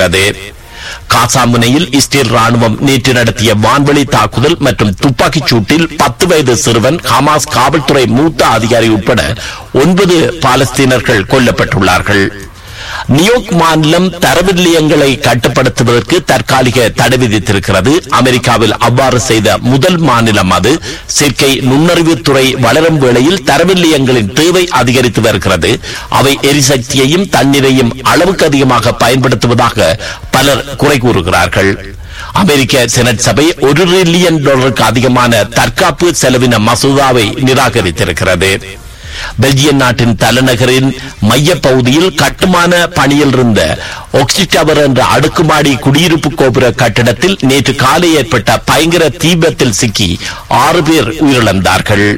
தெரிவிக்கப்பட்டது காசா முனையில் இஸ்ரேல் ராணுவம் நேற்று நடத்திய வான்வழி தாக்குதல் மற்றும் துப்பாக்கிச் சூட்டில் பத்து வயது சிறுவன் ஹமாஸ் காவல்துறை மூத்த அதிகாரி உட்பட ஒன்பது பாலஸ்தீனர்கள் கொல்லப்பட்டுள்ளார்கள் நியோக் மாநிலம் தரவு நிலையங்களை கட்டுப்படுத்துவதற்கு தற்காலிக தடை விதித்திருக்கிறது அமெரிக்காவில் அவ்வாறு செய்த முதல் மாநிலம் அது செயற்கை நுண்ணறிவுத்துறை வளரும் வேளையில் தரவு நிலையங்களின் தேவை அதிகரித்து வருகிறது அவை எரிசக்தியையும் தண்ணீரையும் அளவுக்கு அதிகமாக பயன்படுத்துவதாக பலர் குறை கூறுகிறார்கள் அமெரிக்க செனட் சபை ஒரு ட்ரில்லியன் டாலருக்கு அதிகமான தற்காப்பு செலவின மசோதாவை நிராகரித்திருக்கிறது பெல்ஜியன் நாட்டின் தலைநகரின் மைய பகுதியில் கட்டுமான பணியில் இருந்த ஒக்சிடவர் என்ற அடுக்குமாடி குடியிருப்பு கோபுர கட்டிடத்தில் நேற்று காலை ஏற்பட்ட பயங்கர தீபத்தில் சிக்கி ஆறு பேர் உயிரிழந்தார்கள்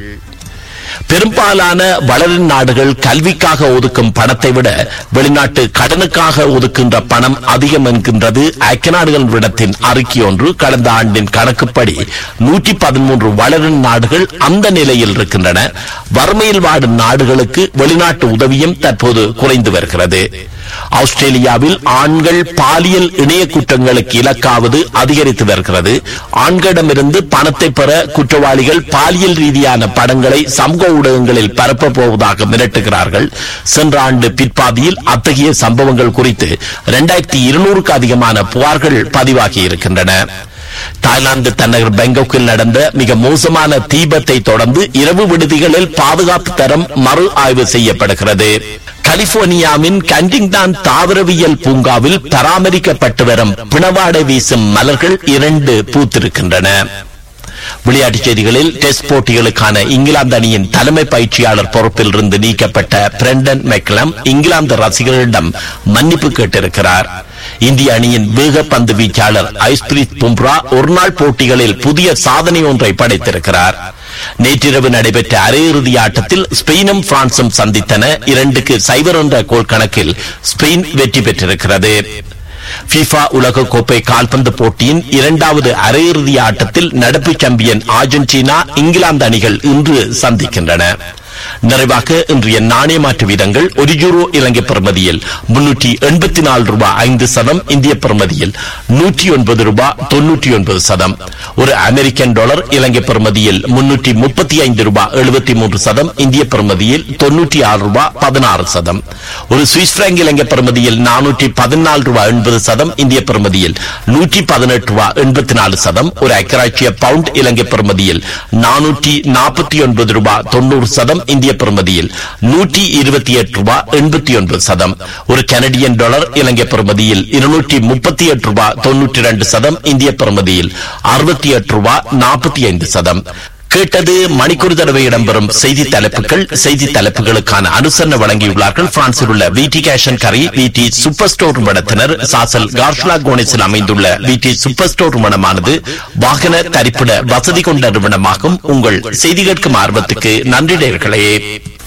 பெரும்பாலான வளரும் நாடுகள் கல்விக்காக ஒதுக்கும் பணத்தை விட வெளிநாட்டு கடனுக்காக ஒதுக்கின்ற பணம் அதிகம் என்கின்றது ஐக்கிய நாடுகள் விடத்தின் அறிக்கை ஒன்று கடந்த ஆண்டின் கணக்குப்படி நூற்றி பதிமூன்று வளரும் நாடுகள் அந்த நிலையில் இருக்கின்றன வறுமையில் வாடும் நாடுகளுக்கு வெளிநாட்டு உதவியும் தற்போது குறைந்து வருகிறது ஆஸ்திரேலியாவில் ஆண்கள் பாலியல் இணைய குற்றங்களுக்கு இலக்காவது அதிகரித்து வருகிறது ஆண்களிடமிருந்து பணத்தை பெற குற்றவாளிகள் பாலியல் ரீதியான படங்களை சமூக ஊடகங்களில் பரப்ப போவதாக மிரட்டுகிறார்கள் சென்ற ஆண்டு பிற்பாதியில் அத்தகைய சம்பவங்கள் குறித்து இரண்டாயிரத்தி இருநூறுக்கு அதிகமான புகார்கள் பதிவாகி இருக்கின்றன தாய்லாந்து தலைநகர் பேங்காக்கில் நடந்த மிக மோசமான தீபத்தை தொடர்ந்து இரவு விடுதிகளில் பாதுகாப்பு தரம் மறு ஆய்வு செய்யப்படுகிறது கலிபோர்னியாவின் கண்டிங்டான் தாவரவியல் பூங்காவில் பராமரிக்கப்பட்டு வரும் பிணவாடை வீசும் மலர்கள் இரண்டு பூத்திருக்கின்றன விளையாட்டுச் செய்திகளில் டெஸ்ட் போட்டிகளுக்கான இங்கிலாந்து அணியின் தலைமை பயிற்சியாளர் பொறுப்பில் இருந்து நீக்கப்பட்ட பிரண்டன் மெக்லம் இங்கிலாந்து ரசிகர்களிடம் மன்னிப்பு கேட்டிருக்கிறார் இந்திய அணியின் வேக பந்து வீச்சாளர் ஐஸ்பிரித் பும்ரா ஒருநாள் போட்டிகளில் புதிய சாதனை ஒன்றை படைத்திருக்கிறார் நேற்றிரவு நடைபெற்ற அரையிறுதி ஆட்டத்தில் ஸ்பெயினும் பிரான்சும் சந்தித்தன இரண்டுக்கு சைபர் என்ற கோல் கணக்கில் ஸ்பெயின் வெற்றி பெற்றிருக்கிறது FIFA உலக கோப்பை கால்பந்து போட்டியின் இரண்டாவது அரையிறுதி ஆட்டத்தில் நடப்பு சாம்பியன் அர்ஜென்டினா இங்கிலாந்து அணிகள் இன்று சந்திக்கின்றன நிறைவாக இன்றைய நாணய மாற்று வீதங்கள் ஒரு யூரோ இலங்கை பிரமதியில் முன்னூற்றி எண்பத்தி நாலு ரூபாய் ஐந்து சதம் இந்திய பிரமதியில் நூற்றி ஒன்பது ரூபாய் தொன்னூற்றி ஒன்பது சதம் ஒரு அமெரிக்கன் டாலர் இலங்கை பிரமதியில் முன்னூற்றி முப்பத்தி ஐந்து ரூபாய் எழுபத்தி மூன்று சதம் இந்திய பிரமதியில் தொன்னூற்றி ஆறு ரூபாய் பதினாறு சதம் ஒரு சுவிஸ் பிராங்க் இலங்கை பிரமதியில் நானூற்றி பதினாலு ரூபாய் எண்பது சதம் இந்திய பிரமதியில் நூற்றி பதினெட்டு ரூபாய் எண்பத்தி நாலு சதம் ஒரு அக்கராட்சிய பவுண்ட் இலங்கை பிரமதியில் நானூற்றி நாற்பத்தி ஒன்பது ரூபாய் தொண்ணூறு சதம் இந்திய பிரமதியில் நூற்றி இருபத்தி எட்டு ரூபாய் எண்பத்தி ஒன்பது சதம் ஒரு கனடியன் டாலர் இலங்கை பிரமதியில் இருநூற்றி முப்பத்தி எட்டு ரூபாய் தொன்னூற்றி இரண்டு சதம் இந்திய பிரமதியில் அறுபத்தி எட்டு ரூபாய் நாற்பத்தி ஐந்து சதம் கேட்டது மணிக்கூர் தடவை இடம்பெறும் செய்தி தலைப்புகள் செய்தி தலைப்புகளுக்கான அனுசரணை வழங்கியுள்ளார்கள் பிரான்சில் உள்ள விடி கேஷன் கரி விடி சூப்பர் ஸ்டோர் நிறுவனத்தினர் சாசல் கார்ஷ்லா கோனிஸில் அமைந்துள்ள விடி சூப்பர் ஸ்டோர் நிறுவனமானது வாகன தரிப்பிட வசதி கொண்ட நிறுவனமாகும் உங்கள் செய்தி கேட்கும் ஆர்வத்துக்கு நன்றி நேர்களே